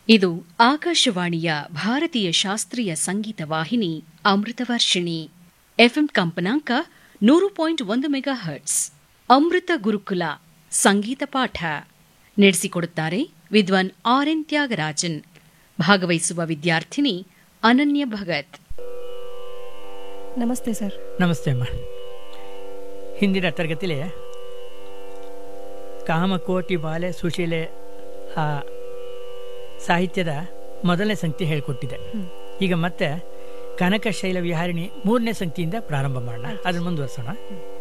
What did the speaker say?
ಇದು ಆಕಾಶವಾಣಿಯ ಭಾರತೀಯ ಶಾಸ್ತ್ರೀಯ ಸಂಗೀತ ವಾಹಿನಿ ಅಮೃತವರ್ಷಿಣಿ ಎಫ್ಎಂ ಕಂಪನಾಂಕ ನೂರು ಪಾಯಿಂಟ್ ಒಂದು ಮೆಗಾ ಹರ್ಟ್ಸ್ ಅಮೃತ ಗುರುಕುಲ ಸಂಗೀತ ಪಾಠ ನಡೆಸಿಕೊಡುತ್ತಾರೆ ವಿದ್ವಾನ್ ಆರ್ ಎನ್ ತ್ಯಾಗರಾಜನ್ ಭಾಗವಹಿಸುವ ವಿದ್ಯಾರ್ಥಿನಿ ಅನನ್ಯ ಭಗತ್ ನಮಸ್ತೆ ಸರ್ ನಮಸ್ತೆ ಅಮ್ಮ ಹಿಂದಿನ ತರಗತಿಲಿ ಕಾಮಕೋಟಿ ಬಾಲೆ ಸುಶೀಲೆ ಆ ಸಾಹಿತ್ಯದ ಮೊದಲನೇ ಸಂಗತಿ ಹೇಳಿಕೊಟ್ಟಿದ್ದೆ ಈಗ ಮತ್ತೆ ಕನಕ ಶೈಲ ವಿಹಾರಿಣಿ ಮೂರನೇ ಸಂಗತಿಯಿಂದ ಪ್ರಾರಂಭ ಮಾಡೋಣ ಅದನ್ನು ಮುಂದುವರ್ಸೋಣ